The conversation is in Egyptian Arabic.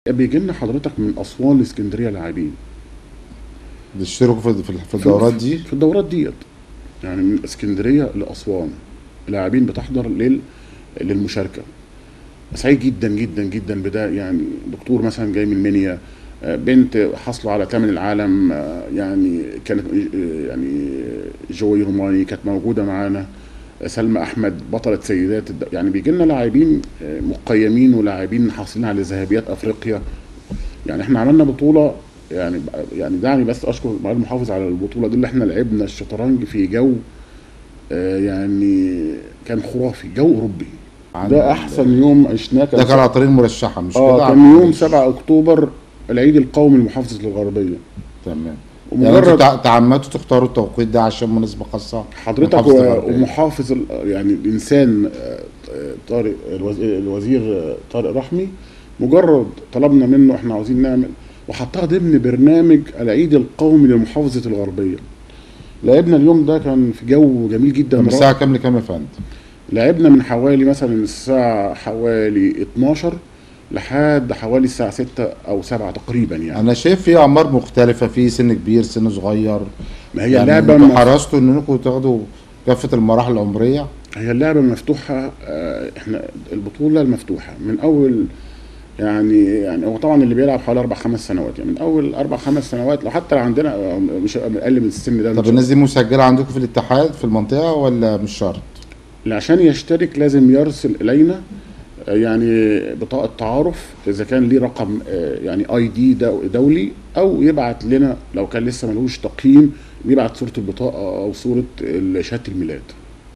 بيجي لنا حضرتك من اسوان لاسكندريه لاعبين بيشتركوا في في- في الدورات دي في الدورات ديت يعني من اسكندريه لاسوان لاعبين بتحضر لل للمشاركه سعيد جدا جدا جدا بده يعني دكتور مثلا جاي من منيا آه، بنت حصلوا على ثامن العالم آه، يعني كانت آه، يعني جوي روماني كانت موجوده معانا آه، سلمى احمد بطله سيدات الد- يعني بيجي لنا لاعبين آه، مقيمين ولاعبين حاصلين على ذهبيات افريقيا يعني احنا عملنا بطوله يعني يعني دعني بس اشكر معالي المحافظ على البطوله دي اللي احنا لعبنا الشطرنج في جو آه، يعني كان خرافي جو اوروبي عن- ده احسن يوم عشناه ده كان على طريق مرشحه مش اه كده كان يوم 7 اكتوبر العيد القومي لمحافظه الغربيه تمام يعني انتوا ومجرد تع- تعمدتوا تختاروا التوقيت ده عشان مناسبه خاصه حضرتك محافظة و- الغربية. ومحافظ ال- يعني الانسان آه، آه، طارق الوز- الوزير آه، طارق رحمي مجرد طلبنا منه احنا عاوزين نعمل وحطها ضمن برنامج العيد القومي لمحافظه الغربيه لعبنا اليوم ده كان في جو جميل جدا من رائع. الساعه كام لكام يا فندم؟ لعبنا من حوالي مثلا الساعه حوالي 12 لحد حوالي الساعه 6 او 7 تقريبا يعني انا شايف في اعمار مختلفه في سن كبير سن صغير ما هي يعني اللعبه انتوا مف- حرصتوا انكم تاخدوا كافه المراحل العمريه هي اللعبة مفتوحة آه، احنا البطولة المفتوحة من أول يعني يعني هو طبعا اللي بيلعب حوالي أربع خمس سنوات يعني من أول أربع خمس سنوات لو حتى لو عندنا آه، مش أقل من السن ده طب الناس دي مسجله عندكم في الاتحاد في المنطقه ولا مش شرط؟ اللي عشان يشترك لازم يرسل إلينا آه، يعني بطاقة تعارف إذا كان ليه رقم آه، يعني أي دي دولي أو يبعت لنا لو كان لسه ملوش تقييم يبعت صورة البطاقة أو صورة شهادة الميلاد